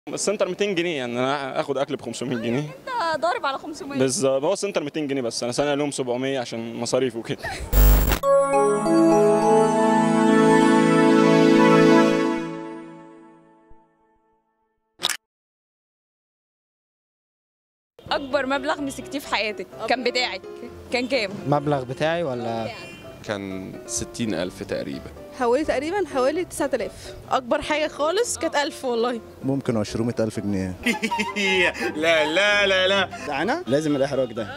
بس سنتر 200 جنيه يعني انا اخد اكل ب 500 جنيه انت ضارب على 500 بالظبط هو سنتر 200 جنيه بس انا سنه لهم 700 عشان مصاريف وكده اكبر مبلغ مسكتيه في حياتك كان بتاعك كان كام المبلغ بتاعي ولا كان 60 ألف تقريبا حوالي تقريبا حوالي 9000 اكبر حاجه خالص كانت 1000 والله ممكن 200 ألف جنيه لا لا لا لا انا لازم الاحراج ده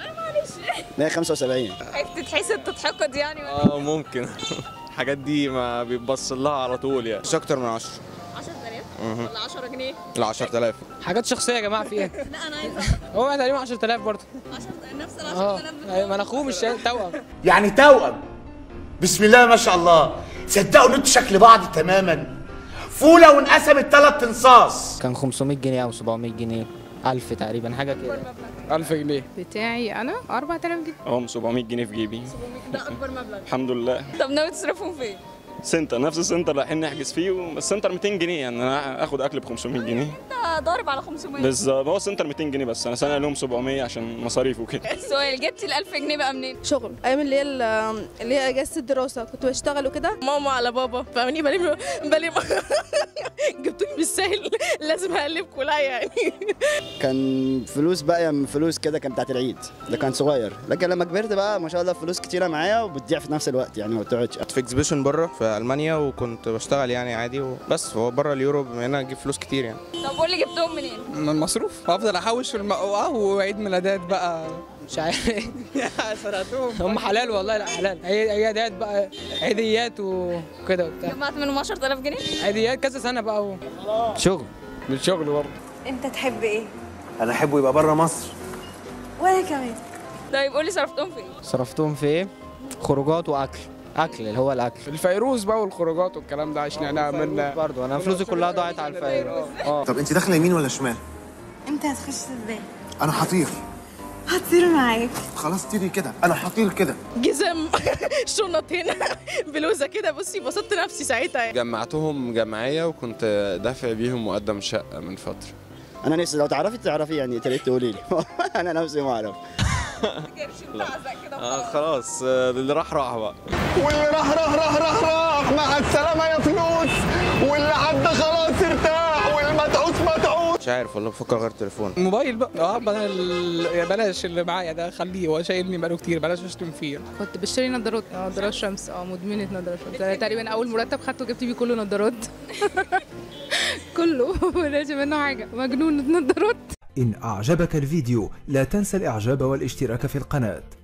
175 خايف تتحسد تتحقد يعني ولا اه ممكن الحاجات دي ما بيبص لها على طول يعني مش اكتر من 10 10000 ولا 10 جنيه ل 10000 حاجات شخصيه يا جماعه في ايه لا انا عايزه هو تقريبا 10000 برضه 10 نفس ال اه 10000 أيوة، ما انا اخوه مش توأم يعني توأم بسم الله ما شاء الله صدقوا ان انتوا شكل بعض تماما فوله وانقسمت ثلاث انصاص كان 500 جنيه او 700 جنيه 1000 تقريبا حاجه كده 1000 جنيه بتاعي انا 4000 جنيه اهم 700 جنيه في جيبي ده اكبر مبلغ الحمد لله طب ناوي تصرفهم فين سنتر نفس السنتر رايحين نحجز فيه بس سنتر 200 جنيه يعني انا اخد اكل ب 500 جنيه انت ضارب على 500 بالظبط هو سنتر 200 جنيه بس انا سنه لهم 700 عشان مصاريف وكده السؤال جبتي ال 1000 جنيه بقى منين شغل ايام اللي هي ال- اللي هي اجازه الدراسه كنت بشتغل وكده ماما على بابا فاهماني بلم بلم جبتوني بالسهل لازم هقلبكم لا يعني كان فلوس بقى من فلوس كده كان بتاعت العيد ده كان صغير لكن لما كبرت بقى ما شاء الله فلوس كتيره معايا وبتضيع في نفس الوقت يعني ما بتقعدش في اكسبيشن بره في المانيا وكنت بشتغل يعني عادي وبس هو بره اليورو بما ان انا اجيب فلوس كتير يعني طب قول لي جبتهم منين من المصروف هفضل احوش في المقوقه وعيد ميلادات بقى مش عارف هم حلال والله لا حلال عي- عيادات بقى عيديات وكده وبتاع جمعت منهم 10000 جنيه عيديات كذا سنه بقى و... شغل من الشغل برضه انت تحب ايه انا احبه يبقى بره مصر وانا كمان طيب قول لي صرفتهم فين صرفتهم في ايه خروجات واكل اكل اللي هو الاكل الفيروز بقى والخروجات والكلام ده عشان من برضه انا فلوسي كلها ضاعت على الفيروز اه طب انت داخله يمين ولا شمال انت هتخش ازاي انا هطير هطير معاك خلاص طيري كده انا هطير كده جزم شنط هنا بلوزه كده بصي بسطت نفسي ساعتها جمعتهم جمعية وكنت دافع بيهم مقدم شقة من فترة انا نفسي لو تعرفي تعرفي يعني تريد تقولي لي انا نفسي ما اعرف قرش بتعزق كده آه خلاص آه، اللي راح راح بقى واللي راح راح راح راح راح مع السلامه يا فلوس واللي عدى خلاص ارتاح والمدعوس مدعوس مش عارف والله بفكر اغير تليفون موبايل بقى اه بدل بلاش اللي معايا ده خليه هو شايلني بقاله كتير بلاش اشتم فيه كنت بشتري نظارات نظارات شمس اه مدمنه نظارات شمس أنا تقريبا اول مرتب خدته جبت بيه كله نظارات كله لازم منه حاجه مجنون نظارات إن أعجبك الفيديو لا تنسى الإعجاب والاشتراك في القناة